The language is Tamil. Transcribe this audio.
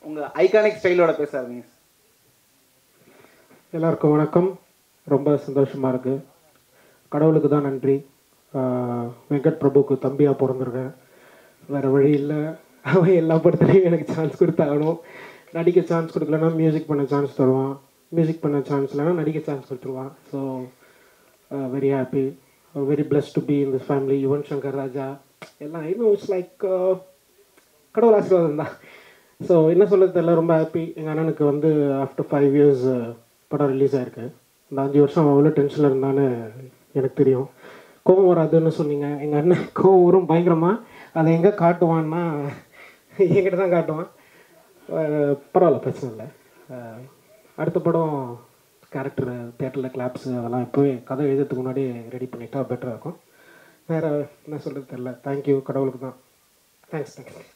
உங்கள் ஐகானிக் ஸ்டைலோட பேச ஆரம்பிங்க எல்லாருக்கும் வணக்கம் ரொம்ப சந்தோஷமாக இருக்குது கடவுளுக்கு தான் நன்றி ஆஹ் வெங்கட் பிரபுவுக்கு தம்பியாக பிறந்திருக்கேன் வேறு வழி இல்லை அவன் எல்லா படத்துலையும் எனக்கு சான்ஸ் கொடுத்தாகணும் நடிக்க சான்ஸ் கொடுக்கலன்னா மியூசிக் பண்ண சான்ஸ் தருவான் மியூசிக் பண்ண சான்ஸ் இல்லைன்னா நடிக்க சான்ஸ் கொடுத்துருவான் so very happy very blessed to be in this family Yuvan Shankar Raja எல்லாம் இன்னும் இட்ஸ் லைக் கடவுள் ஆசீர்வாதம் தான் ஸோ என்ன சொல்றது தெரியல ரொம்ப ஹாப்பி எங்கள் அண்ணனுக்கு வந்து ஆஃப்டர் ஃபைவ் இயர்ஸ் படம் ரிலீஸ் ஆயிருக்கு இந்த அஞ்சு வருஷம் அவன் எவ்வளோ டென்ஷனில் இருந்தான்னு எனக்கு தெரியும் கோவம் வராதுன்னு சொன்னீங்க எங்கள் அண்ணன் கோவம் வரும் பயங்கரமாக அதை எங்கே காட்டுவான்னா என்கிட்ட தான் காட்டுவான் அஹ் பரவாயில்ல பிரச்சனை இல்லை அஹ் அடுத்த படம் கேரக்டர் தேட்டரில் கிளாப்ஸ் அதெல்லாம் இப்போவே கதை எழுதுறதுக்கு முன்னாடி ரெடி பண்ணிட்டா பெட்டராக இருக்கும் வேறு என்ன சொல்கிறது தெரில தேங்க்யூ கடவுளுக்கு தான் தேங்க்ஸ் தேங்க்ஸ்